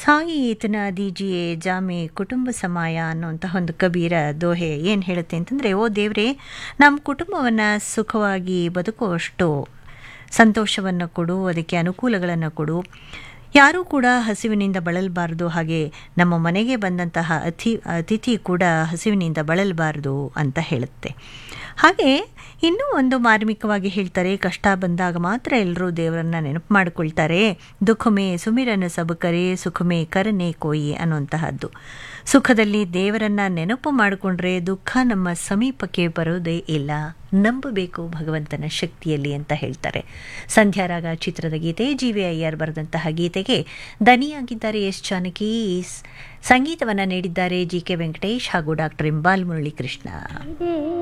ಸಾಯಿ ಇತನ ದೀಜಿಯೇ ಜಾಮೆ ಕುಟುಂಬ ಸಮಾಯ ಅನ್ನುವಂತಹ ಒಂದು ಕಬೀರ ದೋಹೆ ಏನು ಹೇಳುತ್ತೆ ಅಂತಂದರೆ ಓ ದೇವರೇ ನಮ್ಮ ಕುಟುಂಬವನ್ನು ಸುಖವಾಗಿ ಬದುಕುವಷ್ಟು ಸಂತೋಷವನ್ನು ಕೊಡು ಅದಕ್ಕೆ ಅನುಕೂಲಗಳನ್ನು ಕೊಡು ಯಾರೂ ಕೂಡ ಹಸಿವಿನಿಂದ ಬಳಲಬಾರದು ಹಾಗೆ ನಮ್ಮ ಮನೆಗೆ ಬಂದಂತಹ ಅತಿ ಅತಿಥಿ ಕೂಡ ಹಸಿವಿನಿಂದ ಬಳಲಬಾರದು ಅಂತ ಹೇಳುತ್ತೆ ಹಾಗೆ ಇನ್ನೂ ಒಂದು ಮಾರ್ಮಿಕವಾಗಿ ಹೇಳ್ತಾರೆ ಕಷ್ಟ ಬಂದಾಗ ಮಾತ್ರ ಎಲ್ಲರೂ ದೇವರನ್ನ ನೆನಪು ಮಾಡಿಕೊಳ್ತಾರೆ ದುಃಖಮೇ ಸುಮಿರನ ಸಬಕರೆ ಸುಖಮೇ ಕರನೆ ಕೋಯಿ ಅನ್ನುವಂತಹದ್ದು ಸುಖದಲ್ಲಿ ದೇವರನ್ನ ನೆನಪು ಮಾಡಿಕೊಂಡ್ರೆ ದುಃಖ ನಮ್ಮ ಸಮೀಪಕ್ಕೆ ಬರೋದೇ ಇಲ್ಲ ನಂಬಬೇಕು ಭಗವಂತನ ಶಕ್ತಿಯಲ್ಲಿ ಅಂತ ಹೇಳ್ತಾರೆ ಸಂಧ್ಯಾರಾಗ ಚಿತ್ರದ ಗೀತೆ ಜಿ ವಿ ಅಯ್ಯರ್ ಬರೆದಂತಹ ಗೀತೆಗೆ ದನಿಯಾಗಿದ್ದಾರೆ ಎಸ್ ಜಾನಕಿ ಸಂಗೀತವನ್ನು ನೀಡಿದ್ದಾರೆ ಜಿ ಕೆ ವೆಂಕಟೇಶ್ ಹಾಗೂ ಡಾಕ್ಟರ್ ಇಂಬಾಲ್ ಮುರಳಿ ಕೃಷ್ಣ